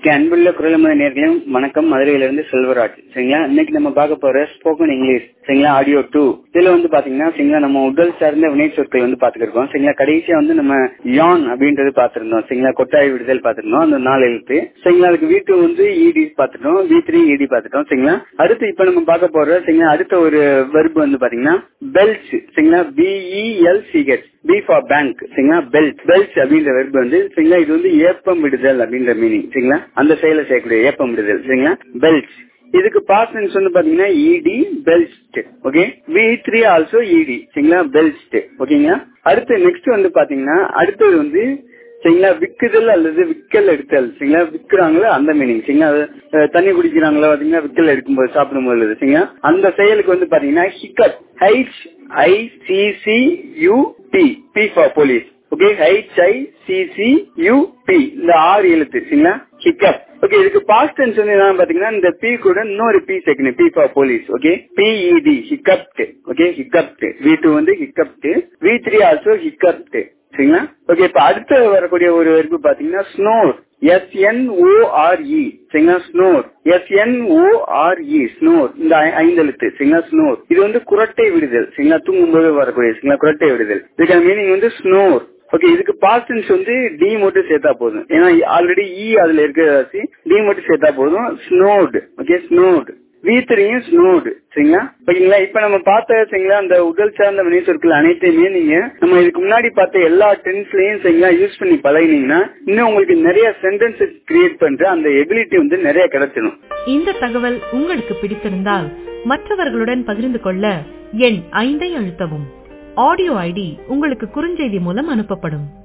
okay அன்புள்ள குரலமத நேர்களையும் வணக்கம் மதுரையிலிருந்து செல்வராஜ் சரிங்களா இன்னைக்கு நம்ம பார்க்க போற ஸ்போக்கன் இங்கிலீஷ் சரிங்களா ஆடியோ டூ இதுல வந்து பாத்தீங்கன்னா சரிங்களா நம்ம உடல் சார்ந்த வினை சொற்கள் வந்து பாத்துக்கிருக்கோம் சரிங்களா கடைசியா வந்து நம்ம யான் அப்படின்றது பாத்திருந்தோம் சரிங்களா கொட்டாய் விடுதல் பாத்திருந்தோம் அந்த நாலு எழுத்து சரிங்களா அதுக்கு வீட்டு வந்து இடி பாத்துட்டோம் வி த்ரீ இடி பாத்துட்டோம் சரிங்களா அடுத்து இப்ப நம்ம பார்க்க போற சரிங்களா அடுத்த ஒரு வெர்பு வந்து பாத்தீங்கன்னா பெல்ட் சரிங்களா B E L C H B for bank சரிங்களா பெல்ட் பெல்ட் அப்படின்ற வெர்பு வந்து சரிங்களா இது வந்து ஏப்பம் விடுதல் அப்படின்ற மீனிங் சரிங்களா அந்த செயலை செய்யக்கூடிய ஏப்பம் விடுதல் சரிங்களா பெல்ட் இதுக்கு பாஸ்ட் வந்து பாத்தீங்கன்னா E D belt okay V three also E D சரிங்களா பெல்ட் ஓகேங்களா அடுத்து நெக்ஸ்ட் வந்து பாத்தீங்கன்னா அடுத்தது வந்து சரிங்களா விக்குதல் அல்லது விக்கல் எடுத்தல் சரிங்களா விக்கிறாங்களோ அந்த மீனிங் சரிங்களா அது தண்ணி குடிக்கிறாங்களோ பாத்தீங்கன்னா விக்கல் எடுக்கும்போது சாப்பிடும்போது சரிங்களா அந்த செயலுக்கு வந்து பாத்தீங்கன்னா hiccup H I C C U P P for police okay H I C C U P இந்த ஆறு எழுத்து சரிங்களா ஹிக்கப் ஓகே இதுக்கு பாஸ்ட் டென்ஸ் வந்து என்ன பாத்தீங்கன்னா இந்த பி கூட இன்னொரு பி சேர்க்கணும் P for police okay P E D hiccupped okay hiccupped V two வந்து hiccupped V three also hiccupped சரிங்களா ஓகே இப்ப அடுத்து வரக்கூடிய ஒரு வெறுப்பு பாத்தீங்கன்னா ஸ்னோர் எஸ் என் ஓஆர்இ சரிங்களா snore S N O R E snore இந்த ஐந்து எழுத்து சரிங்களா ஸ்னோர் இது வந்து குரட்டை விடுதல் சரிங்களா தூங்கும்போது வரக்கூடிய சரிங்களா குரட்டை விடுதல் இதுக்கான மீனிங் வந்து ஸ்னோர் ஓகே இதுக்கு பாஸ்டன்ஸ் வந்து டி மட்டும் சேர்த்தா போதும் ஏன்னா ஆல்ரெடி இ அதுல இருக்கிறதாச்சு டி மட்டும் சேர்த்தா போதும் ஸ்னோடு ஓகே ஸ்னோடு வி த்ரீயும் ஸ்னோடு சரிங்களா ஓகேங்களா இப்ப நம்ம பார்த்த சரிங்களா அந்த உடல் சார்ந்த வினை சொற்கள் அனைத்தையுமே நீங்க நம்ம இதுக்கு முன்னாடி பார்த்த எல்லா டென்ஸ்லயும் சரிங்களா யூஸ் பண்ணி பழகினீங்கன்னா இன்னும் உங்களுக்கு நிறைய சென்டென்சஸ் கிரியேட் பண்ற அந்த எபிலிட்டி வந்து நிறைய கிடைச்சிடும் இந்த தகவல் உங்களுக்கு பிடித்திருந்தால் மற்றவர்களுடன் பகிர்ந்து கொள்ள எண் ஐந்தை அழுத்தவும் ஆடியோ ஐடி உங்களுக்கு குறுஞ்செய்தி மூலம் அனுப்பப்படும்